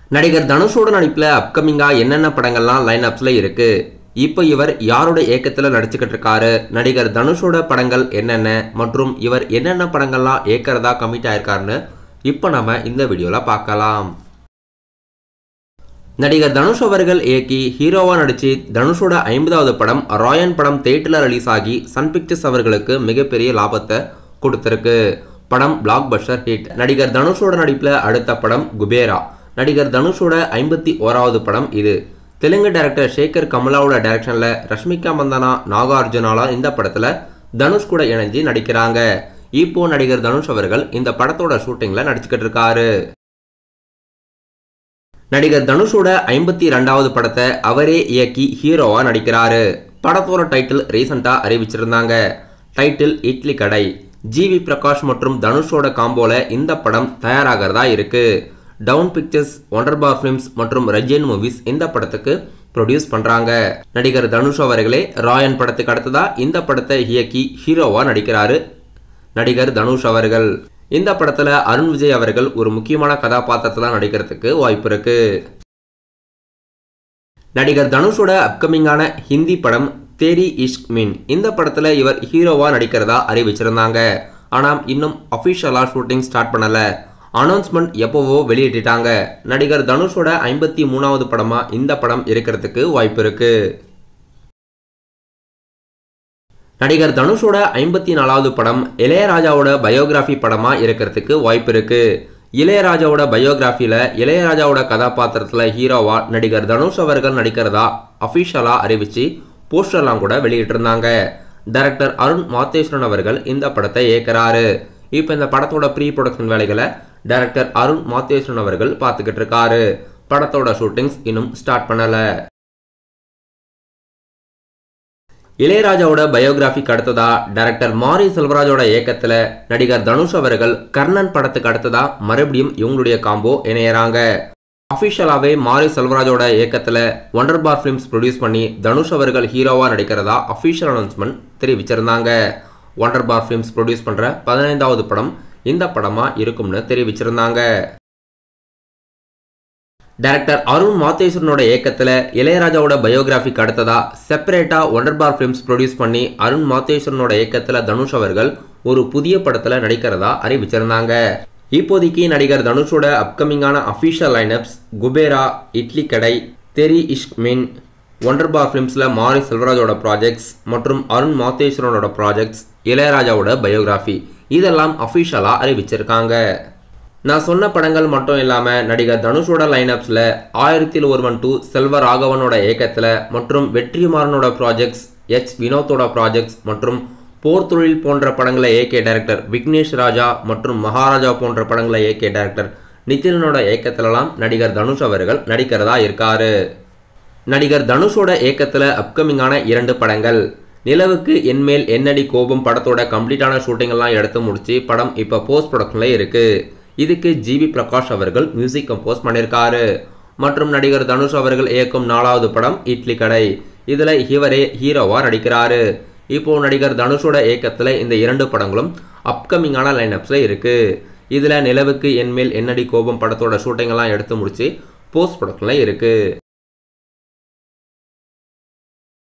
நடிகர் தனுஷோட நடிப்பில் அப்கமிங்காக என்னென்ன படங்கள்லாம் லைன் அப்ஸில் இருக்கு இப்போ இவர் யாரோட இயக்கத்தில் நடிச்சுக்கிட்டு இருக்காரு நடிகர் தனுஷோட படங்கள் என்னென்ன மற்றும் இவர் என்னென்ன படங்கள்லாம் ஏற்கிறதா கமிட் ஆயிருக்காருன்னு இப்போ நம்ம இந்த வீடியோவில் பார்க்கலாம் நடிகர் தனுஷ் அவர்கள் இயக்கி ஹீரோவா நடிச்சு தனுஷோட ஐம்பதாவது படம் ராயன் படம் தேட்டரில் ரிலீஸ் ஆகி சன் பிக்சர்ஸ் அவர்களுக்கு மிகப்பெரிய லாபத்தை கொடுத்துருக்கு படம் பிளாக் பஸ்டர் ஹிட் நடிகர் தனுஷோட நடிப்பில் அடுத்த படம் குபேரா நடிகர் தனுஷோட ஐம்பத்தி ஓராவது படம் இது தெலுங்கு டைரக்டர் சேகர் கமலாவோட டைரக்ஷனில் ரஷ்மிகா மந்தனா நாகார்ஜுனாலா இந்த படத்தில் தனுஷ் கூட இணைஞ்சு நடிக்கிறாங்க இப்போ நடிகர் தனுஷ் அவர்கள் இந்த படத்தோட ஷூட்டிங்கில் நடிச்சுக்கிட்டு இருக்காரு நடிகர் தனுஷோட ஐம்பத்தி ரெண்டாவது படத்தை அவரே இயக்கி ஹீரோவா நடிக்கிறாரு படத்தோட டைட்டில் ரீசெண்டாக அறிவிச்சிருந்தாங்க டைட்டில் இட்லி கடை ஜிவி பிரகாஷ் மற்றும் தனுஷோட காம்போல இந்த படம் தயாராகிறதா இருக்கு Dawn Pictures Wunder Bar Films மற்றும் ரஜின் மூவிஸ் இந்த படத்துக்கு ப்ரொடியூஸ் பண்றாங்க நடிகர் தனுஷ் அவர்களே ராயன் படத்துக்கு அடுத்ததா இந்த படத்தை இயக்கி ஹீரோவா நடிக்கிறாரு நடிகர் தனுஷ் அவர்கள் இந்த படத்துல அருண் விஜய் அவர்கள் ஒரு முக்கியமான கதாபாத்திரத்தில் நடிக்கிறதுக்கு வாய்ப்பு இருக்கு நடிகர் தனுஷோட அப்கமிங்கான ஹிந்தி படம் தேரி இஷ்க் மீன் இந்த படத்துல இவர் ஹீரோவா நடிக்கிறதா அறிவிச்சிருந்தாங்க ஆனால் இன்னும் அஃபிஷியலாக ஷூட்டிங் ஸ்டார்ட் பண்ணல அனௌன்ஸ்மெண்ட் எப்போவோ வெளியிட்டுட்டாங்க நடிகர் தனுஷோட ஐம்பத்தி மூணாவது படமா இந்த படம் இருக்கிறதுக்கு வாய்ப்பு இருக்கு நடிகர் தனுஷோட ஐம்பத்தி நாலாவது படம் இளையராஜாவோட பயோகிராஃபி படமா இருக்கிறதுக்கு வாய்ப்பு இருக்கு இளையராஜாவோட பயோகிராஃபியில இளையராஜாவோட கதாபாத்திரத்தில் ஹீரோவா நடிகர் தனுஷ் அவர்கள் நடிக்கிறதா அஃபிஷியலாக அறிவிச்சு போஸ்டர்லாம் கூட வெளியிட்டிருந்தாங்க டைரக்டர் அருண் மாத்தேஸ்வரன் அவர்கள் இந்த படத்தை இயக்குறாரு இப்போ இந்த படத்தோட ப்ரீ ப்ரொடக்ஷன் வேலைகளை டைரக்டர் அருண் மாத்தேஸ்வரன் அவர்கள் பார்த்துக்கிட்டு இருக்காரு படத்தோட ஷூட்டிங்ஸ் இன்னும் ஸ்டார்ட் பண்ணலை இளையராஜாவோட பயோகிராஃபிக்கு அடுத்ததா டைரக்டர் மாரி செல்வராஜோட இயக்கத்தில் நடிகர் தனுஷ் அவர்கள் கர்ணன் படத்துக்கு அடுத்ததா மறுபடியும் இவங்களுடைய காம்போ இணையறாங்க அஃபிஷியலாகவே மாரி செல்வராஜோட இயக்கத்தில் ஒண்டர் பார் ஃபிலிம்ஸ் ப்ரொடியூஸ் பண்ணி தனுஷ் அவர்கள் ஹீரோவாக நடிக்கிறதா அஃபிஷியல் அனௌன்ஸ்மெண்ட் தெரிவிச்சிருந்தாங்க ஒண்டர் பார் ஃபிலிம்ஸ் ப்ரொடியூஸ் பண்ணுற பதினைந்தாவது படம் இந்த படமாக இருக்கும்னு தெரிவிச்சிருந்தாங்க டைரக்டர் அருண் மாத்தேஸ்வரனோட இயக்கத்தில் இளையராஜாவோட பயோகிராஃபிக்கு அடுத்ததா செப்பரேட்டாக ஒண்டர் பார் ஃபிலிம்ஸ் ப்ரொடியூஸ் பண்ணி அருண் மாத்தேஸ்வரனோட இயக்கத்தில் தனுஷ் அவர்கள் ஒரு புதிய படத்தில் நடிக்கிறதா அறிவிச்சிருந்தாங்க இப்போதைக்கு நடிகர் தனுஷோட அப்கமிங்கான அஃபிஷியல் லைனப்ஸ் குபேரா இட்லி கடை தெரி இஷ்க் மீன் ஒண்டர் பார் ஃபிலிம்ஸில் மாரி செல்வராஜோட ப்ராஜெக்ட்ஸ் மற்றும் அருண் மாத்தேஸ்வரனோட ப்ராஜெக்ட்ஸ் இளையராஜாவோட பயோகிராஃபி இதெல்லாம் அஃபிஷியலாக அறிவிச்சிருக்காங்க நான் சொன்ன படங்கள் மட்டும் இல்லாமல் நடிகர் தனுஷோட லைனப்ஸில் ஆயிரத்தில் ஒருவன் டூ செல்வ ராகவனோட இயக்கத்தில் மற்றும் வெற்றிமாறனோட ப்ராஜெக்ட்ஸ் எச் வினோத்தோட ப்ராஜெக்ட்ஸ் மற்றும் போர் தொழில் போன்ற படங்களை இயக்கிய டைரக்டர் விக்னேஷ் ராஜா மற்றும் மகாராஜா போன்ற படங்களை இயக்கிய டைரக்டர் நிதினோட இயக்கத்திலலாம் நடிகர் தனுஷ் அவர்கள் நடிக்கிறதா இருக்காரு நடிகர் தனுஷோட இயக்கத்தில் அப்கமிங்கான இரண்டு படங்கள் நிலவுக்கு என்மேல் என்னடி கோபம் படத்தோட கம்ப்ளீட்டான ஷூட்டிங்கெல்லாம் எடுத்து முடிச்சு படம் இப்போ போஸ்ட் ப்ரொடக்ஷனில் இருக்குது இதுக்கு ஜிவி பிரகாஷ் அவர்கள் மியூசிக் கம்போஸ் பண்ணியிருக்காரு மற்றும் நடிகர் தனுஷ் அவர்கள் இயக்கும் நாலாவது படம் இட்லி கடை இதில் இவரே ஹீரோவாக நடிக்கிறாரு இப்போ நடிகர் தனுஷோட இயக்கத்தில் இந்த இரண்டு படங்களும் அப்கமிங்கான லைனப்ஸில் இருக்குது இதில் நிலவுக்கு என்மேல் என்னடி கோபம் படத்தோட ஷூட்டிங்கெல்லாம் எடுத்து முடிச்சு போஸ்ட் ப்ரொடக்ஷனில் இருக்குது